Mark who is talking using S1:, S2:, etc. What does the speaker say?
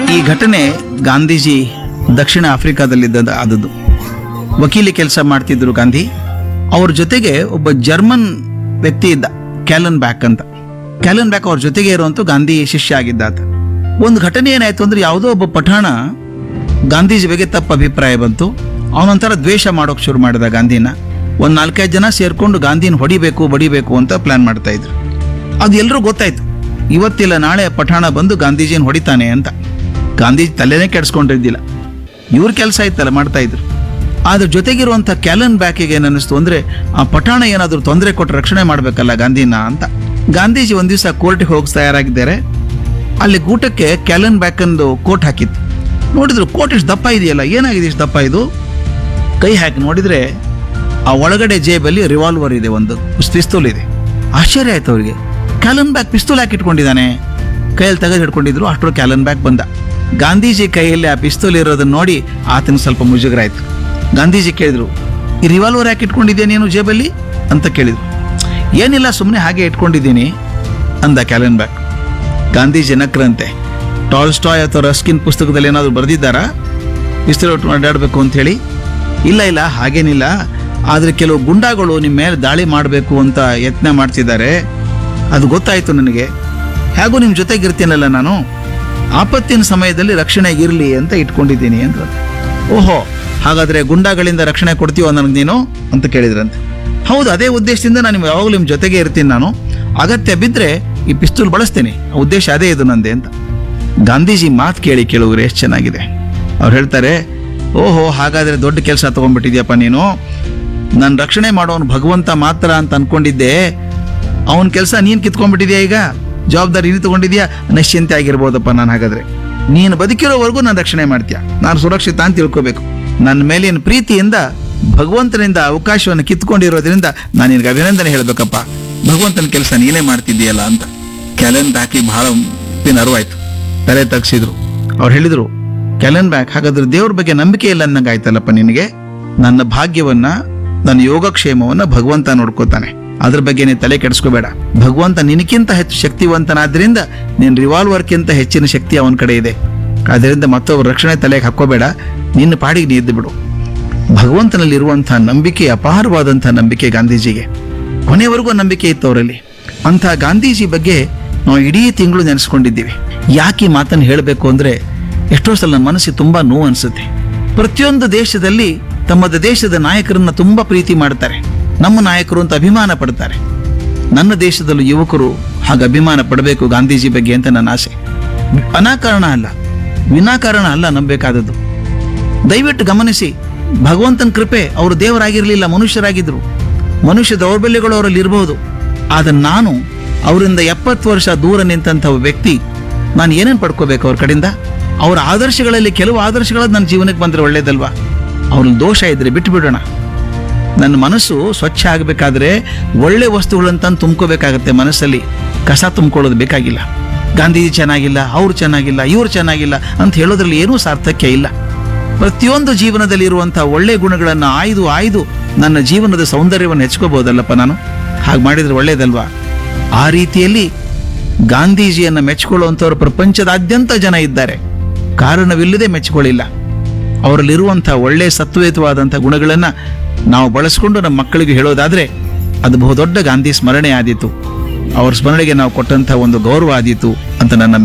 S1: ಈ ಘಟನೆ ಗಾಂಧೀಜಿ ದಕ್ಷಿಣ ಆಫ್ರಿಕಾದಲ್ಲಿದ್ದ ಆದದ್ದು ವಕೀಲಿ ಕೆಲಸ ಮಾಡ್ತಿದ್ರು ಗಾಂಧಿ ಅವ್ರ ಜೊತೆಗೆ ಒಬ್ಬ ಜರ್ಮನ್ ವ್ಯಕ್ತಿ ಇದ್ದ ಕ್ಯಾಲನ್ ಬ್ಯಾಕ್ ಅಂತ ಕ್ಯಾಲನ್ ಬ್ಯಾಕ್ ಅವ್ರ ಜೊತೆಗೆ ಇರುವಂತ ಗಾಂಧಿ ಶಿಷ್ಯ ಆಗಿದ್ದ ಆತ ಒಂದು ಘಟನೆ ಏನಾಯ್ತು ಅಂದ್ರೆ ಯಾವುದೋ ಒಬ್ಬ ಪಠಾಣ ಗಾಂಧೀಜಿ ಬಗ್ಗೆ ತಪ್ಪು ಅಭಿಪ್ರಾಯ ಬಂತು ಅವನೊಂಥರ ದ್ವೇಷ ಮಾಡೋಕೆ ಶುರು ಮಾಡಿದ ಗಾಂಧಿನ ಒಂದ್ ನಾಲ್ಕೈದು ಜನ ಸೇರ್ಕೊಂಡು ಗಾಂಧಿನ ಹೊಡಿಬೇಕು ಬಡಿಬೇಕು ಅಂತ ಪ್ಲಾನ್ ಮಾಡ್ತಾ ಇದ್ರು ಅದು ಎಲ್ಲರೂ ಗೊತ್ತಾಯ್ತು ಇವತ್ತಿಲ್ಲ ನಾಳೆ ಪಠಾಣ ಬಂದು ಗಾಂಧೀಜಿನ ಹೊಡಿತಾನೆ ಅಂತ ಗಾಂಧೀಜಿ ತಲೆನೇ ಕೆಡಿಸ್ಕೊಂಡಿದ್ದಿಲ್ಲ ಇವ್ರ ಕೆಲಸ ಇತ್ತಲ್ಲ ಮಾಡ್ತಾ ಇದ್ರು ಆದ್ರ ಜೊತೆಗಿರುವಂಥ ಕ್ಯಾಲನ್ ಬ್ಯಾಕಿಗೆ ಏನನ್ನಿಸ್ತು ಅಂದ್ರೆ ಆ ಪಠಾಣ ಏನಾದರೂ ತೊಂದರೆ ಕೊಟ್ಟು ರಕ್ಷಣೆ ಮಾಡಬೇಕಲ್ಲ ಗಾಂಧಿನ ಅಂತ ಗಾಂಧೀಜಿ ಒಂದ್ ದಿವಸ ಕೋರ್ಟ್ಗೆ ಹೋಗಿ ತಯಾರಾಗಿದ್ದಾರೆ ಅಲ್ಲಿ ಗೂಟಕ್ಕೆ ಕ್ಯಾಲನ್ ಬ್ಯಾಕಂದು ಕೋಟ್ ಹಾಕಿತ್ತು ನೋಡಿದ್ರು ಕೋಟ್ ಇಷ್ಟು ದಪ್ಪ ಇದೆಯಲ್ಲ ಏನಾಗಿದೆ ಇಷ್ಟು ದಪ್ಪ ಇದು ಕೈ ಹಾಕಿ ನೋಡಿದ್ರೆ ಆ ಒಳಗಡೆ ಜೇಬಲ್ಲಿ ರಿವಾಲ್ವರ್ ಇದೆ ಒಂದು ಪಿಸ್ತೂಲ್ ಇದೆ ಆಶ್ಚರ್ಯ ಆಯ್ತು ಅವರಿಗೆ ಕ್ಯಾಲನ್ ಬ್ಯಾಗ್ ಪಿಸ್ತೂಲ್ ಹಾಕಿ ಇಟ್ಕೊಂಡಿದ್ದಾನೆ ಕೈಯಲ್ಲಿ ತೆಗೆದು ಹಿಡ್ಕೊಂಡಿದ್ರು ಅಷ್ಟರ ಕ್ಯಾಲನ್ ಬ್ಯಾಗ್ ಬಂದ ಗಾಂಧೀಜಿ ಕೈಯಲ್ಲಿ ಆ ಪಿಸ್ತೂಲ್ ಇರೋದನ್ನ ನೋಡಿ ಆತನಿಗೆ ಸ್ವಲ್ಪ ಮುಜುಗರ ಆಯ್ತು ಗಾಂಧೀಜಿ ಕೇಳಿದ್ರು ಈ ರಿವಾಲ್ವರ್ ಯಾಕೆ ಇಟ್ಕೊಂಡಿದ್ಯಾ ನೀನು ಜೇಬಲ್ಲಿ ಅಂತ ಕೇಳಿದ್ರು ಏನಿಲ್ಲ ಸುಮ್ಮನೆ ಹಾಗೆ ಇಟ್ಕೊಂಡಿದ್ದೀನಿ ಅಂದ ಕ್ಯಾಲನ್ ಬ್ಯಾಗ್ ಗಾಂಧೀಜಿ ನಕ್ರಂತೆ ಟಾಲ್ಸ್ಟಾಯ್ ಅಥವಾ ರಸ್ಕಿನ್ ಪುಸ್ತಕದಲ್ಲಿ ಏನಾದರೂ ಬರೆದಿದ್ದಾರಾ ಪಿಸ್ತೂಲ್ ಒಟ್ಟು ಅಡ್ಡಾಡಬೇಕು ಅಂತ ಹೇಳಿ ಇಲ್ಲ ಇಲ್ಲ ಹಾಗೇನಿಲ್ಲ ಆದರೆ ಕೆಲವು ಗುಂಡಾಗಳು ನಿಮ್ಮ ಮೇಲೆ ದಾಳಿ ಮಾಡಬೇಕು ಅಂತ ಯತ್ನ ಮಾಡ್ತಿದ್ದಾರೆ ಅದು ಗೊತ್ತಾಯ್ತು ನನಗೆ ಹೇಗೂ ನಿಮ್ಮ ಜೊತೆಗಿರ್ತೀನಲ್ಲ ನಾನು ಆಪತ್ತಿನ ಸಮಯದಲ್ಲಿ ರಕ್ಷಣೆಗೆ ಇರಲಿ ಅಂತ ಇಟ್ಕೊಂಡಿದ್ದೀನಿ ಅಂತ ಓಹೋ ಹಾಗಾದ್ರೆ ಗುಂಡಾಗಳಿಂದ ರಕ್ಷಣೆ ಕೊಡ್ತೀವೋ ನನಗೆ ನೀನು ಅಂತ ಕೇಳಿದ್ರಂತೆ ಹೌದು ಅದೇ ಉದ್ದೇಶದಿಂದ ನಾನು ಯಾವಾಗಲೂ ನಿಮ್ಮ ಜೊತೆಗೆ ಇರ್ತೀನಿ ನಾನು ಅಗತ್ಯ ಬಿದ್ದರೆ ಈ ಪಿಸ್ತೂಲ್ ಬಳಸ್ತೀನಿ ಆ ಉದ್ದೇಶ ಅದೇ ಇದು ನಂದೆ ಅಂತ ಗಾಂಧೀಜಿ ಮಾತು ಕೇಳಿ ಕೇಳುವರೆ ಎಷ್ಟು ಚೆನ್ನಾಗಿದೆ ಅವ್ರು ಹೇಳ್ತಾರೆ ಓಹೋ ಹಾಗಾದ್ರೆ ದೊಡ್ಡ ಕೆಲಸ ತಗೊಂಡ್ಬಿಟ್ಟಿದ್ಯಪ್ಪ ನೀನು ನನ್ನ ರಕ್ಷಣೆ ಮಾಡೋನು ಭಗವಂತ ಮಾತ್ರ ಅಂತ ಅನ್ಕೊಂಡಿದ್ದೆ ಅವನ ಕೆಲಸ ನೀನು ಕಿತ್ಕೊಂಡ್ಬಿಟ್ಟಿದ್ಯಾ ಈಗ ಜವಾಬ್ದಾರಿ ನೀನು ತಗೊಂಡಿದ್ಯಾ ನಿಶ್ಚಿಂತೆ ಆಗಿರ್ಬೋದಪ್ಪ ನಾನು ಹಾಗಾದ್ರೆ ನೀನು ಬದುಕಿರೋವರೆಗೂ ನಾನು ರಕ್ಷಣೆ ಮಾಡ್ತೀಯ ನಾನು ಸುರಕ್ಷಿತ ಅಂತ ತಿಳ್ಕೋಬೇಕು ನನ್ನ ಮೇಲಿನ ಪ್ರೀತಿಯಿಂದ ಭಗವಂತನಿಂದ ಅವಕಾಶವನ್ನು ಕಿತ್ಕೊಂಡಿರೋದ್ರಿಂದ ನಾನು ನಿನಗೆ ಅಭಿನಂದನೆ ಹೇಳಬೇಕಪ್ಪ ಭಗವಂತನ ಕೆಲಸ ನೀನೇ ಮಾಡ್ತಿದ್ದೀಯಲ್ಲ ಅಂತ ಕ್ಯಾಲೆನ್ ಬ್ಯಾಕಿ ಬಹಳ ಪಿನ್ ಅರಿವಾಯ್ತು ತಲೆ ತಗ್ಸಿದ್ರು ಅವ್ರು ಹೇಳಿದ್ರು ಕ್ಯಾಲೆನ್ ಬ್ಯಾಕ್ ಹಾಗಾದ್ರೆ ದೇವ್ರ ಬಗ್ಗೆ ನಂಬಿಕೆ ಇಲ್ಲ ಅನ್ನಂಗೆ ಆಯ್ತಲ್ಲಪ್ಪ ನಿನಗೆ ನನ್ನ ಭಾಗ್ಯವನ್ನ ನನ್ನ ಯೋಗಕ್ಷೇಮವನ್ನ ಭಗವಂತ ನೋಡ್ಕೋತಾನೆ ಅದ್ರ ಬಗ್ಗೆ ನೀನು ತಲೆ ಕೆಡಿಸ್ಕೋಬೇಡ ಭಗವಂತ ನಿನಕ್ಕಿಂತ ಹೆಚ್ಚು ಶಕ್ತಿವಂತನಾದ್ರಿಂದ ನಿನ್ನ ರಿವಾಲ್ವರ್ಕ್ಕಿಂತ ಹೆಚ್ಚಿನ ಶಕ್ತಿ ಅವನ ಕಡೆ ಇದೆ ಅದರಿಂದ ಮತ್ತೊಬ್ಬರ ರಕ್ಷಣೆ ತಲೆಗೆ ಹಾಕೋಬೇಡ ನಿನ್ನ ಪಾಡಿಗೆ ನೀ ಎದ್ದು ಬಿಡು ಭಗವಂತನಲ್ಲಿರುವಂತಹ ನಂಬಿಕೆ ಅಪಾರವಾದಂತಹ ನಂಬಿಕೆ ಗಾಂಧೀಜಿಗೆ ಕೊನೆವರೆಗೂ ನಂಬಿಕೆ ಇತ್ತು ಅವರಲ್ಲಿ ಅಂಥ ಗಾಂಧೀಜಿ ಬಗ್ಗೆ ನಾವು ಇಡೀ ತಿಂಗಳು ನೆನೆಸ್ಕೊಂಡಿದ್ದೀವಿ ಯಾಕೆ ಈ ಮಾತನ್ನು ಹೇಳಬೇಕು ಅಂದ್ರೆ ಎಷ್ಟೋ ಸಲ ನನ್ನ ಮನಸ್ಸಿಗೆ ತುಂಬಾ ನೋವು ಅನಿಸುತ್ತೆ ಪ್ರತಿಯೊಂದು ದೇಶದಲ್ಲಿ ತಮ್ಮ ದೇಶದ ನಾಯಕರನ್ನ ತುಂಬಾ ಪ್ರೀತಿ ಮಾಡ್ತಾರೆ ನಮ್ಮ ನಾಯಕರು ಅಂತ ಅಭಿಮಾನ ಪಡ್ತಾರೆ ನನ್ನ ದೇಶದಲ್ಲೂ ಯುವಕರು ಹಾಗೆ ಅಭಿಮಾನ ಪಡಬೇಕು ಗಾಂಧೀಜಿ ಬಗ್ಗೆ ಅಂತ ನನ್ನ ಆಸೆ ಅನಾಕಾರಣ ಅಲ್ಲ ವಿನಾಕಾರಣ ಅಲ್ಲ ನಂಬೇಕಾದದ್ದು ದಯವಿಟ್ಟು ಗಮನಿಸಿ ಭಗವಂತನ ಕೃಪೆ ಅವರು ದೇವರಾಗಿರಲಿಲ್ಲ ಮನುಷ್ಯರಾಗಿದ್ರು ಮನುಷ್ಯ ದೌರ್ಬಲ್ಯಗಳು ಅವರಲ್ಲಿ ಇರಬಹುದು ಆದರೆ ನಾನು ಅವರಿಂದ ಎಪ್ಪತ್ತು ವರ್ಷ ದೂರ ನಿಂತಹ ಒಬ್ಬ ವ್ಯಕ್ತಿ ನಾನು ಏನೇನು ಪಡ್ಕೋಬೇಕು ಅವ್ರ ಕಡೆಯಿಂದ ಅವರ ಆದರ್ಶಗಳಲ್ಲಿ ಕೆಲವು ಆದರ್ಶಗಳು ನನ್ನ ಜೀವನಕ್ಕೆ ಬಂದರೆ ಒಳ್ಳೇದಲ್ವಾ ಅವ್ರಲ್ಲಿ ದೋಷ ಇದ್ರೆ ಬಿಟ್ಟು ಬಿಡೋಣ ನನ್ನ ಮನಸ್ಸು ಸ್ವಚ್ಛ ಆಗಬೇಕಾದ್ರೆ ಒಳ್ಳೆ ವಸ್ತುಗಳಂತ ತುಂಬ್ಕೋಬೇಕಾಗತ್ತೆ ಮನಸ್ಸಲ್ಲಿ ಕಸ ತುಂಬ್ಕೊಳ್ಳೋದು ಬೇಕಾಗಿಲ್ಲ ಗಾಂಧೀಜಿ ಚೆನ್ನಾಗಿಲ್ಲ ಅವ್ರು ಚೆನ್ನಾಗಿಲ್ಲ ಇವ್ರು ಚೆನ್ನಾಗಿಲ್ಲ ಅಂತ ಹೇಳೋದ್ರಲ್ಲಿ ಏನೂ ಸಾರ್ಥಕ್ಯ ಇಲ್ಲ ಪ್ರತಿಯೊಂದು ಜೀವನದಲ್ಲಿ ಇರುವಂತಹ ಒಳ್ಳೆ ಗುಣಗಳನ್ನು ಆಯ್ದು ಆಯ್ದು ನನ್ನ ಜೀವನದ ಸೌಂದರ್ಯವನ್ನು ಹೆಚ್ಕೋಬಹುದಲ್ಲಪ್ಪ ನಾನು ಹಾಗೆ ಮಾಡಿದ್ರೆ ಒಳ್ಳೇದಲ್ವಾ ಆ ರೀತಿಯಲ್ಲಿ ಗಾಂಧೀಜಿಯನ್ನು ಮೆಚ್ಚಿಕೊಳ್ಳುವಂಥವ್ರು ಪ್ರಪಂಚದಾದ್ಯಂತ ಜನ ಇದ್ದಾರೆ ಕಾರಣವಿಲ್ಲದೆ ಮೆಚ್ಚಿಕೊಳ್ಳಿಲ್ಲ ಅವರಲ್ಲಿರುವಂಥ ಒಳ್ಳೆ ಸತ್ವಯುತವಾದಂಥ ಗುಣಗಳನ್ನು ನಾವು ಬಳಸ್ಕೊಂಡು ನಮ್ಮ ಮಕ್ಕಳಿಗೆ ಹೇಳೋದಾದ್ರೆ ಅದು ಬಹುದೊಡ್ಡ ಗಾಂಧಿ ಸ್ಮರಣೆ ಆದೀತು ಅವ್ರ ಸ್ಮರಣೆಗೆ ನಾವು ಕೊಟ್ಟಂಥ ಒಂದು ಗೌರವ ಆದೀತು ಅಂತ ನನ್ನ